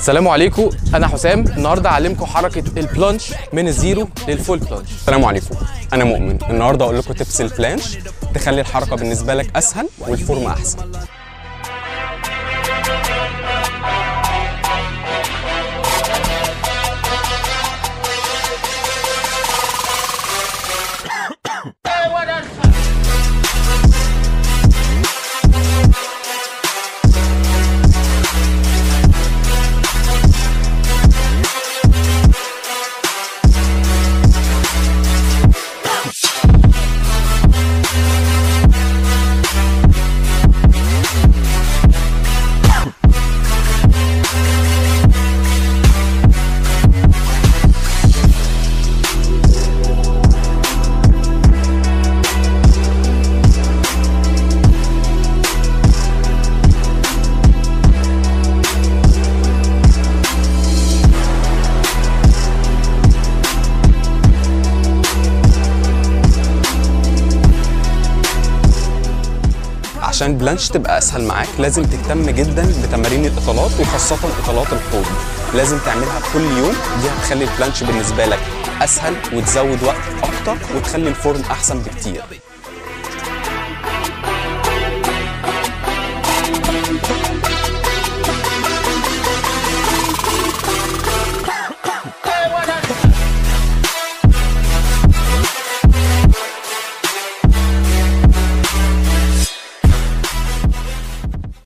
السلام عليكم انا حسام النهارده هعلمكم حركه البلانش من الزيرو للفول بلانش السلام عليكم انا مؤمن النهارده اقول لكم تبس البلانش تخلي الحركه بالنسبه لك اسهل والفورمه احسن عشان بلانش تبقى اسهل معاك لازم تهتم جدا بتمارين الاطالات وخاصه اطالات الحوض لازم تعملها كل يوم دي هتخلي البلانش بالنسبه لك اسهل وتزود وقت اكتر وتخلي الفورم احسن بكتير